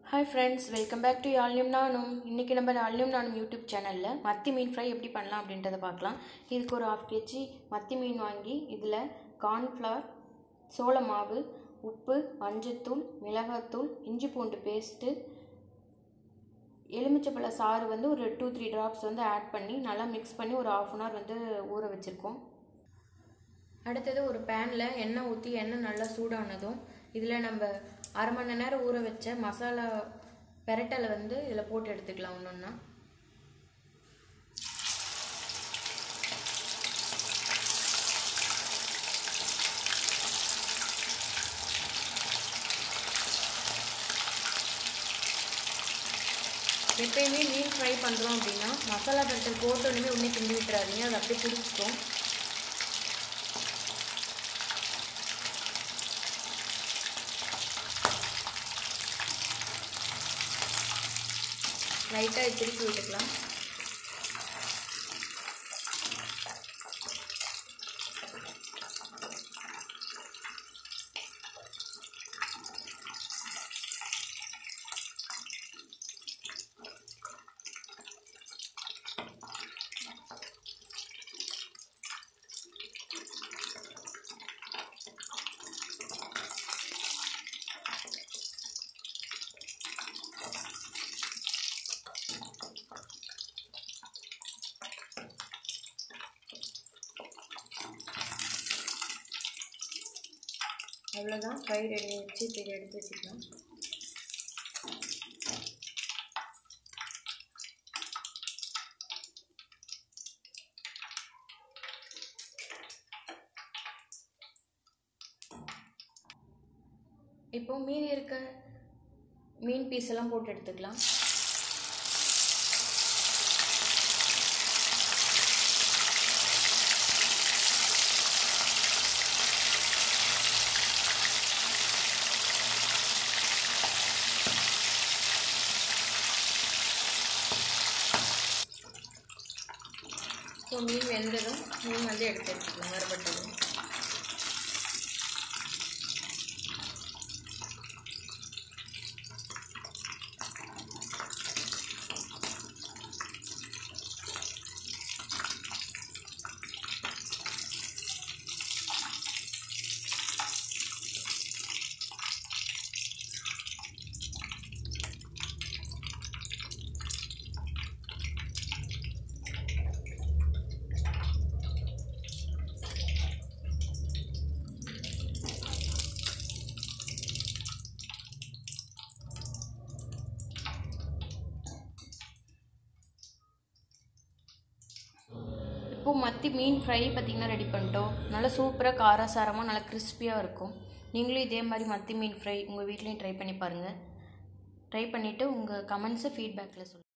hi friends welcome back to யாழ்னியம் நானும் இன்றைக்கி நம்ம யாழ்னியம் நானும் யூடியூப் சேனலில் மத்தி மீன் ஃப்ரை எப்படி பண்ணலாம் அப்படின்றத பார்க்கலாம் இதுக்கு ஒரு ஹாஃப் கேஜி மத்தி மீன் வாங்கி இதில் கார்ன்ஃப்ளவர் சோள மாவு உப்பு மஞ்சத்தூள் மிளகாத்தூள் இஞ்சி பூண்டு பேஸ்ட்டு எலுமிச்சப்பழ சாறு வந்து ஒரு டூ த்ரீ ட்ராப்ஸ் வந்து ஆட் பண்ணி நல்லா மிக்ஸ் பண்ணி ஒரு ஆஃப் அன் ஹவர் வந்து ஊற வச்சுருக்கோம் அடுத்தது ஒரு பேனில் எண்ணெய் ஊற்றி எண்ணெய் நல்லா சூடானதும் இதில் நம்ம அரை மணி நேரம் ஊற வச்ச மசாலா பெரட்டலை வந்து இதில் போட்டு எடுத்துக்கலாம் ஒன்று ஒன்றா எப்பயுமே மீன் ஃப்ரை பண்ணுறோம் அப்படின்னா மசாலா பெரட்டல் போட்டோன்னே உடனே கிண்டி விட்டுறாதீங்க அது அப்படியே பிடிச்சிக்கும் லைட்டாக திருப்பி விட்டுக்கலாம் அவ்வளோதான் ஃப்ரை ரெடி வச்சு இப்போ இதை எடுத்து வச்சுக்கலாம் இப்போ மீதி இருக்க மீன் பீஸ் எல்லாம் போட்டு எடுத்துக்கலாம் ஸோ மீன் வெந்ததும் மீன் வந்து எடுத்து வச்சுக்கலாம் வறுபட்டதும் இப்போ மத்தி மீன் ஃப்ரை பார்த்திங்கன்னா ரெடி பண்ணிட்டோம் நல்லா சூப்பராக காரசாரமாக நல்லா கிறிஸ்பியாக இருக்கும் நீங்களும் இதே மாதிரி மத்தி மீன் ஃப்ரை உங்கள் வீட்லேயும் ட்ரை பண்ணி பாருங்கள் ட்ரை பண்ணிவிட்டு உங்கள் கமெண்ட்ஸை ஃபீட்பேக்கில் சொல்லுங்கள்